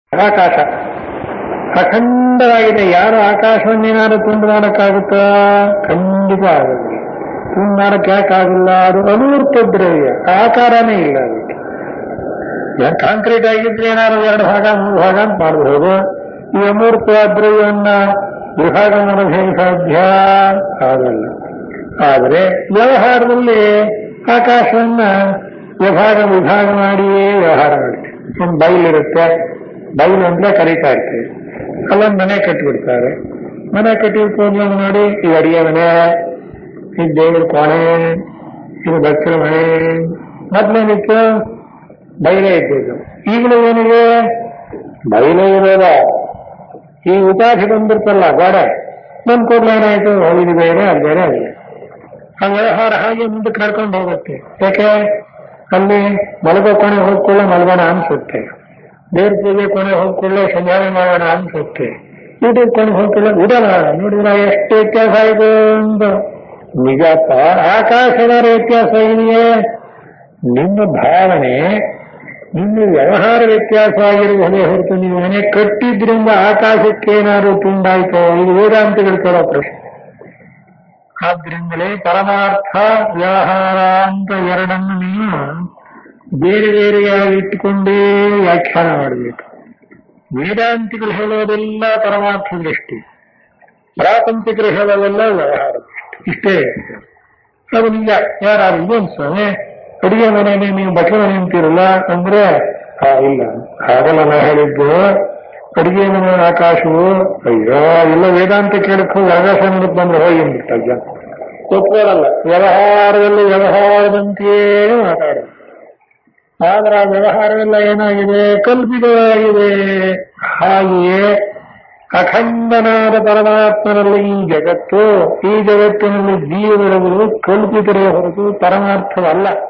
ಆಕಾಶ ಅಖಂಡವಾಗಿದೆ ಯಾರು ಆಕಾಶವನ್ನೇನಾದ್ರು ತುಂಡು ಮಾಡಕ್ಕಾಗುತ್ತಾ ಖಂಡಿತ ಆಗುತ್ತೆ ತುಂಡು ಮಾಡಕ್ಕೆ ಯಾಕಾಗಿಲ್ಲ ಅದು ಅಮೂರ್ತ ದ್ರವ್ಯ ಆಕಾರನೇ ಇಲ್ಲ ಅದಕ್ಕೆ ಯಾ- ಕಾಂಕ್ರೀಟ್ ಆಗಿದ್ರೆ ಏನಾದ್ರು ಎರಡು ಭಾಗ ಮೂರು ಭಾಗ ಅಂತ ಮಾಡಬಹುದು ಈ ಅಮೂರ್ತ ದ್ರವ್ಯವನ್ನ ವಿಭಾಗ ಮಾಡೋದು ಹೇಗೆ ಸಾಧ್ಯ ಆಗಲ್ಲ ಆದರೆ ವ್ಯವಹಾರದಲ್ಲಿ ಆಕಾಶವನ್ನ ವಿಭಾಗ ವಿಭಾಗ ಮಾಡಿಯೇ ವ್ಯವಹಾರ ಮಾಡ್ತೀವಿ ಒಂದು ಬೈಲಿರುತ್ತೆ ಬೈಲು ಅಂದ್ರೆ ಕರೀತಾ ಇರ್ತೀವಿ ಅಲ್ಲೊಂದು ಮನೆ ಕಟ್ಟಿಬಿಡ್ತಾರೆ ಮನೆ ಕಟ್ಟಿಬಿಟ್ಟು ನೋಡಿ ಇದು ಅಡಿಗೆ ಮನೆ ಇದು ದೇವರ ಕೋಣೆ ಇದು ಭಕ್ತರ ಮನೆ ಮೊದ್ಲೇನಿತ್ತು ಬೈಲೇ ಇದ್ದಿದ್ದು ಈಗಲೂ ಏನಿದೆ ಬೈಲೇ ಇರೋದ ಈ ಉಪಾಧಿ ಬಂದಿರ್ತಲ್ಲ ಗೋಡೆ ಬಂದ್ ಕೂಡಲೇ ಏನಾಯ್ತು ಇದು ಬೇರೆ ಅದು ಬೇರೆ ಅದು ಬೇರೆ. ಆ ವ್ಯವಹಾರ ಹಾಗೆ ಮುಂದಕ್ಕೆ ನಡ್ಕೊಂಡು ಹೋಗುತ್ತೆ ಯಾಕೆ ಅಲ್ಲಿ ಮಲಗೋ ಕೊನೆ ಹೋಗ್ಕೊಳ್ಳೋ ಮಲಗೋಣ ಅನ್ಸುತ್ತೆ ದೇವ್ರ ಪೂಜೆ ಕೊನೆ ಹೋಗ್ಕೊಳ್ಳೋ ಸಂಧಾನ ಮಾಡೋಣ ಅನ್ಸುತ್ತೆ ಯೂಟ್ಯೂಬ್ ಕೊನೆ ಹೋಗ್ಕೊಳ್ಳೋ ಊಟ ಮಾಡೋಣ ನೋಡಿದ್ರೆ ಎಷ್ಟು ವ್ಯತ್ಯಾಸ ಆಯ್ತು ಅಂತ ನಿಜ ಆಕಾಶದ ವ್ಯತ್ಯಾಸ ಇದೆಯೇ ನಿಮ್ಮ ಭಾವನೆ ನಿಮ್ಮ ವ್ಯವಹಾರ ವ್ಯತ್ಯಾಸ ಆಗಿರುವುದೇ ಹೊರತು ನೀವು ಮನೆ ಕಟ್ಟಿದ್ರಿಂದ ಆಕಾಶಕ್ಕೆ ಏನಾದ್ರು ತುಂಡಾಯ್ತೋ ಇದು ವೇದಾಂತಗಳು ಕೇಳೋ ಪ್ರಶ್ನೆ ಆದ್ರಿಂದಲೇ ಪರಮಾರ್ಥ ವ್ಯವಹಾರ ಅಂತ ಎರಡನ್ನು ನೀವು ಬೇರೆ ಬೇರೆಯಾಗಿ ಇಟ್ಟುಕೊಂಡೇ ವ್ಯಾಖ್ಯಾನ ಮಾಡಬೇಕು ವೇದಾಂತಿಗಳು ಹೇಳೋದೆಲ್ಲ ಪರಮಾರ್ಥ ದೃಷ್ಟಿ ಪ್ರಾಪಂಚಿಕರು ಹೇಳೋದೆಲ್ಲ ವ್ಯವಹಾರ ದೃಷ್ಟಿ ಇಷ್ಟೇ ಅದು ನಿಜ ಯಾರು ಇದೇನು ಸ್ವಾಮಿ ಅಡಿಗೆ ಮನೆಯಲ್ಲಿ ನೀವು ಬಟ್ಟೆ ಮನೆ ಅಂತೀರಲ್ಲ ಅಂದ್ರೆ ಆ, ಇಲ್ಲ ಹಾಗಲ್ಲ ನಾ ಹೇಳಿದ್ದು ಅಡಿಗೆ ಮನೆ ಆಕಾಶವು ಅಯ್ಯೋ ಎಲ್ಲ ವೇದಾಂತ ಕೇಳಕ್ ಹೋಗಿ ಆಕಾಶ ನೋಡಕ್ ಬಂದ್ರೆ ಹೋಗಿ ಅಂದ್ಬಿಟ್ಟ ಅಜ್ಜ ಒಪ್ಕೊಳ್ಳಲ್ಲ ವ್ಯವಹಾರದಲ್ಲಿ ವ್ಯವಹಾರದಂತೆಯೇ ಮಾತಾಡೋದು ಆದ್ರೆ ಆ ವ್ಯವಹಾರವೆಲ್ಲ ಏನಾಗಿದೆ ಕಲ್ಪಿತವಾಗಿದೆ ಹಾಗೆಯೇ ಅಖಂಡನಾದ ಪರಮಾತ್ಮನಲ್ಲಿ ಈ ಜಗತ್ತು ಈ ಜಗತ್ತಿನಲ್ಲಿ ಜೀವಗಳು ಕಲ್ಪಿತರೇ ಹೊರತು ಪರಮಾರ್ಥವಲ್ಲ